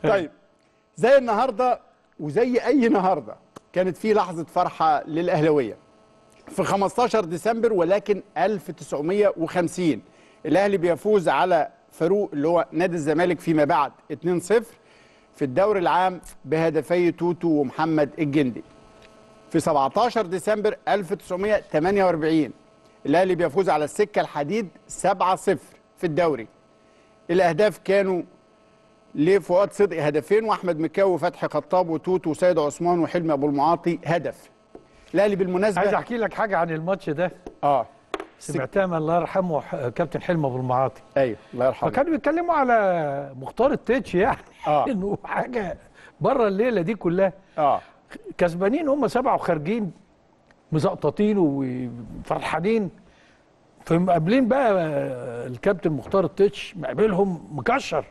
طيب زي النهارده وزي اي النهارده كانت في لحظه فرحه للاهلاويه في 15 ديسمبر ولكن 1950 الاهلي بيفوز على فاروق اللي هو نادي الزمالك فيما بعد 2-0 في الدوري العام بهدفي توتو ومحمد الجندي في 17 ديسمبر 1948 الاهلي بيفوز على السكه الحديد 7-0 في الدوري الاهداف كانوا لفؤاد صدقي هدفين واحمد مكاوي وفتحي خطاب وتوتو وسيد عثمان وحلمي ابو المعاطي هدف الاهلي بالمناسبه عايز احكي لك حاجه عن الماتش ده اه سمعتها من الله يرحمه ح- كابتن حلمي ابو المعاطي ايوه الله يرحمه فكانوا بيتكلموا على مختار التتش يعني آه. انه حاجه بره الليله دي كلها اه كسبانين هم سبعه وخارجين مزقططين وفرحانين فمقابلين بقى الكابتن مختار التتش مقابلهم مكشر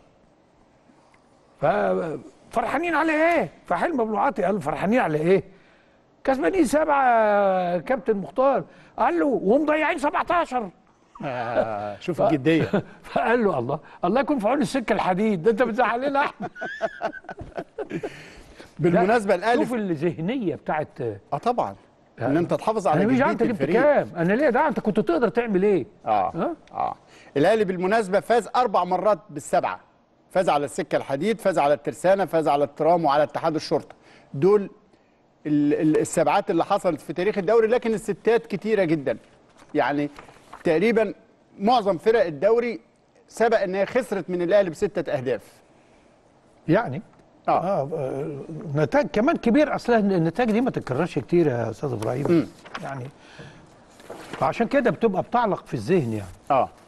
ففرحانين على ايه؟ فحلمي ابو العاطي قال فرحانين على ايه؟ كسبانين سبعه يا كابتن مختار قال له ومضيعين 17 آه، شوف الجديه فقال له الله الله يكون في عون السكه الحديد ده انت بتزعلنا احنا بالمناسبه الاهلي شوف الذهنيه بتاعت اه طبعا ان انت تحافظ على انا مش جديه عارف انت جبت الفريق كام انا ليه ده انت كنت تقدر تعمل ايه اه ها؟ اه الاهلي بالمناسبه فاز اربع مرات بالسبعه فاز على السكه الحديد فاز على الترسانه فاز على الترام وعلى اتحاد الشرطه دول ال- ال- السبعات اللي حصلت في تاريخ الدوري لكن الستات كتيره جدا يعني تقريبا معظم فرق الدوري سبق ان هي خسرت من الاهلي بسته اهداف يعني اه اه آه، نتائج كمان كبير اصلا النتائج دي ما تتكررش كتير يا استاذ ابراهيم يعني عشان كده بتبقى بتعلق في الذهن يعني اه